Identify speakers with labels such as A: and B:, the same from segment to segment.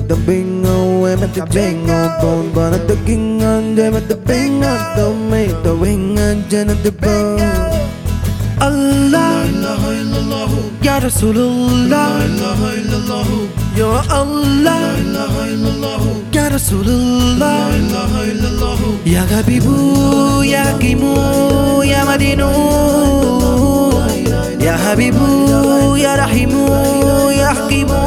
A: the bingo, I'm at the bingo, bone, but at the king, and I'm at the bingo, don't make the wing, and Jen at the bone. Allah, Ya Rasulullah, Ya Allah, Ya Rasulullah, Ya Habibu, Ya Hakimu, Ya Madinu, Ya Habibu, Ya Rahimu, Ya Hakimu.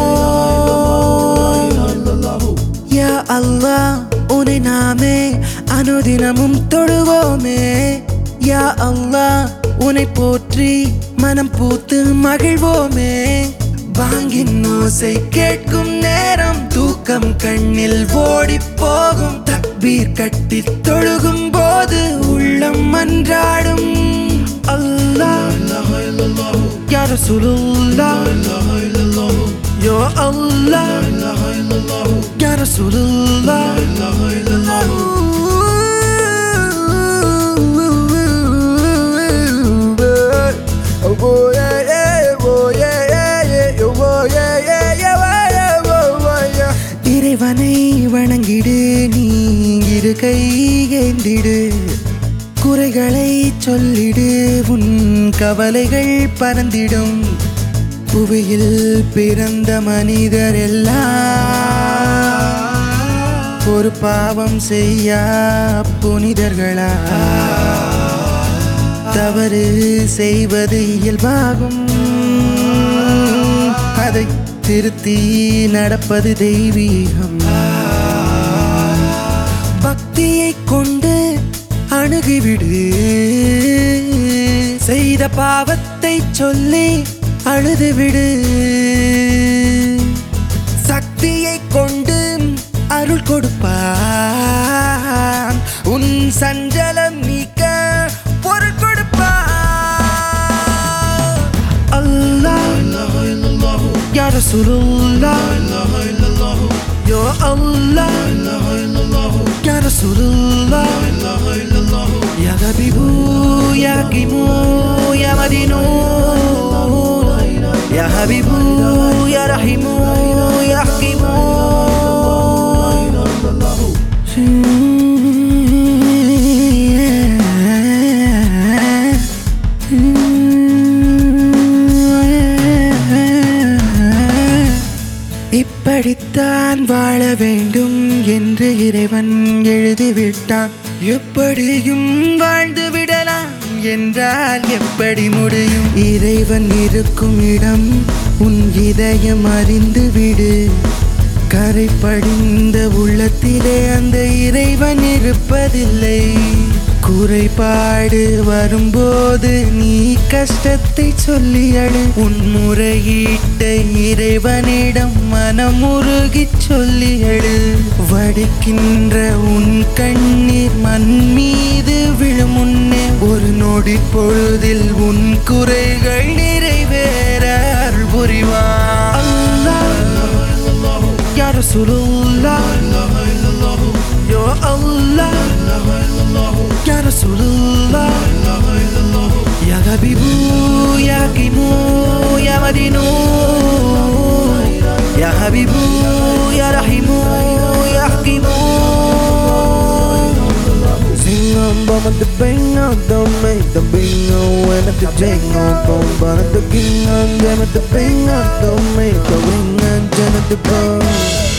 A: யா அல்லாஹ் உன்னை நாமே அனுதினமும் தொழுவோமே யா அல்லாஹ் உன்னை போற்றி மனம் பூத்து மகிழ்வோமே வாங்கின் ஓசை கேட்கும் நேரம் தூக்கம் கண்ணில் ஓடி போகும் தக்பீர் கட்டி தொழுகும் போது உள்ளம் மன்றாடும் அல்லாஹ் யா ரசூலுல்லாஹ் யா அல்லாஹ் يا رسول الله Oh boy, yeah, yeah, boy, yeah, yeah, yeah, oh boy, yeah, yeah, yeah, boy, yeah, boy, boy, yeah. இறைவனை வணங்கிடு நீ இரு கை ஏந்திடு குறைகளை சொல்லிடு உன் கவலைகள் பறந்திடும் புவியில் பிறந்த மனிதர் எல்லாம் ஒரு பாவம் செய்ய புனிதர்களா தவறு செய்வது இயல்பாகும் அதை திருத்தி நடப்பது தெய்வீகம் பக்தியை கொண்டு அணுகிவிடு செய்த பாவத்தை சொல்லி அழுதுவிடு சக்தியை கொண்டு அருள் கொடுப்பான் உன் சஞ்சலம் நீக்க பொருள் கொடுப்பான் அல்லாஹ் யா ரசூலுல்லாஹ் யா அல்லாஹ் யா ரசூலுல்லாஹ் யா ஹபீபு யா ஹக்கீமு யா மதீனு யா ஹபீபு யா ரஹீமு யா ஹக்கீமு இப்படித்தான் வாழ வேண்டும் என்று இறைவன் எழுதிவிட்டான் எப்படியும் வாழ்ந்து விடலாம் என்றால் எப்படி முடியும் இறைவன் இருக்கும் இடம் உன் இதயம் அறிந்து விடு கரை படிந்த உள்ளத்திலே அந்த இறைவன் இருப்பதில்லை குறைபாடு வரும்போது நீ கஷ்டத்தை சொல்லி அழு உன் முறையீட்டை இறைவனிடம் மனமுருகி சொல்லி அழு வடிக்கின்ற உன் கண்ணீர் மண் மீது விழும் முன்னே ஒரு நொடி பொழுதில் உன் குறைகள் நிறைவேற அருள் புரிவான் அல்லாஹ் يا رسول الله يا الله يا رسول الله يا حبيب يا حكيم يا مدين يا حبيب يا رحيم يا حكيم Sing on bomb at the bang on don't make the bingo when at the jingo bomb but at the king on them at the bang on don't make the wing and Jen at the bone